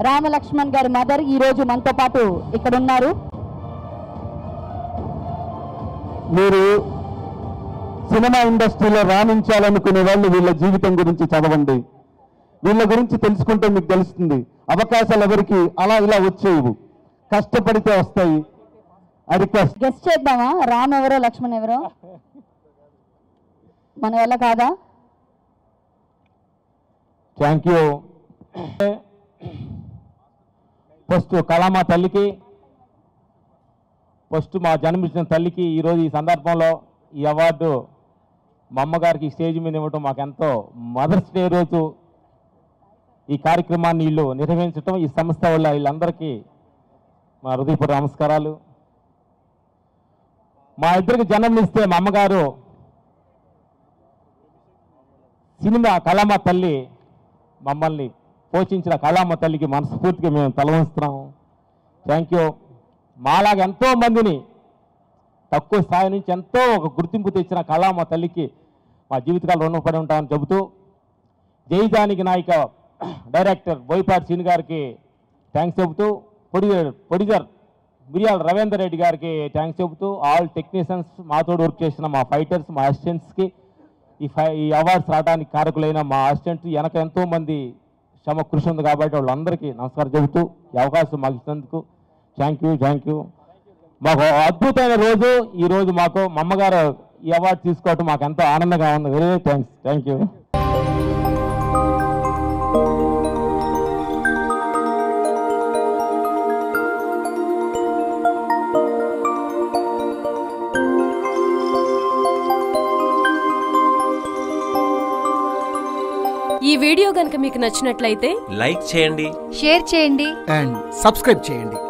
రామలక్ష్మణ్ గారి మదర్ ఈ రోజు మనతో పాటు ఇక్కడ ఉన్నారు మీరు సినిమా ఇండస్ట్రీలో రాణించాలనుకునే వాళ్ళు వీళ్ళ జీవితం గురించి చదవండి వీళ్ళ గురించి తెలుసుకుంటే మీకు తెలుస్తుంది అవకాశాలు ఎవరికి అలా ఇలా వచ్చేవి కష్టపడితే వస్తాయి అది కష్ట గెస్ట్ చేద్దామా రామ్ ఎవరో లక్ష్మణ్ ఎవరో మన వల్ల కాదా థ్యాంక్ యూ ఫస్ట్ కళామా తల్లికి ఫస్ట్ మా జన్మించిన తల్లికి ఈరోజు ఈ సందర్భంలో ఈ అవార్డు మా అమ్మగారికి స్టేజ్ మీద ఇవ్వటం మాకు ఎంతో మదర్స్ డే రోజు ఈ కార్యక్రమాన్ని వీళ్ళు నిర్వహించటం ఈ సంస్థ వల్ల వీళ్ళందరికీ మా హృదయపూర్వ నమస్కారాలు మా ఇద్దరికి జన్మనిస్తే మా అమ్మగారు సినిమా కళామ తల్లి మమ్మల్ని పోషించిన కళామ తల్లికి మనస్ఫూర్తిగా మేము తలవంచుతున్నాము థ్యాంక్ యూ మాలాగా ఎంతో మందిని తక్కువ స్థాయి నుంచి ఎంతో ఒక గుర్తింపు తెచ్చిన కళామ తల్లికి మా జీవితకాలం రుణపడి ఉంటామని చెబుతూ జైజానికి నాయక డైరెక్టర్ బోయపాటి సీని గారికి థ్యాంక్స్ చెబుతూ ప్రొడ్యూసర్ ప్రొడ్యూసర్ మిరియాల రవీందర్ రెడ్డి గారికి థ్యాంక్స్ చెబుతూ ఆల్ టెక్నీషియన్స్ మాతో వర్క్ చేసిన మా ఫైటర్స్ మా అసిస్టెంట్స్కి ఈ ఫై ఈ అవార్డ్స్ రావడానికి కారకులైన మా అసిస్టెంట్ వెనక ఎంతో మంది శ్రమ కృషి ఉంది కాబట్టి వాళ్ళందరికీ నమస్కారం చెబుతూ ఈ అవకాశం మాకు ఇచ్చినందుకు థ్యాంక్ యూ థ్యాంక్ యూ మాకు అద్భుతమైన రోజు ఈ రోజు మాకు మా అమ్మగారు ఈ అవార్డు తీసుకోవటం మాకు ఎంతో ఆనందంగా ఉంది వెరీ థ్యాంక్స్ థ్యాంక్ యూ ఈ వీడియో గనుక మీకు నచ్చినట్లయితే లైక్ చేయండి షేర్ చేయండి అండ్ సబ్స్క్రైబ్ చేయండి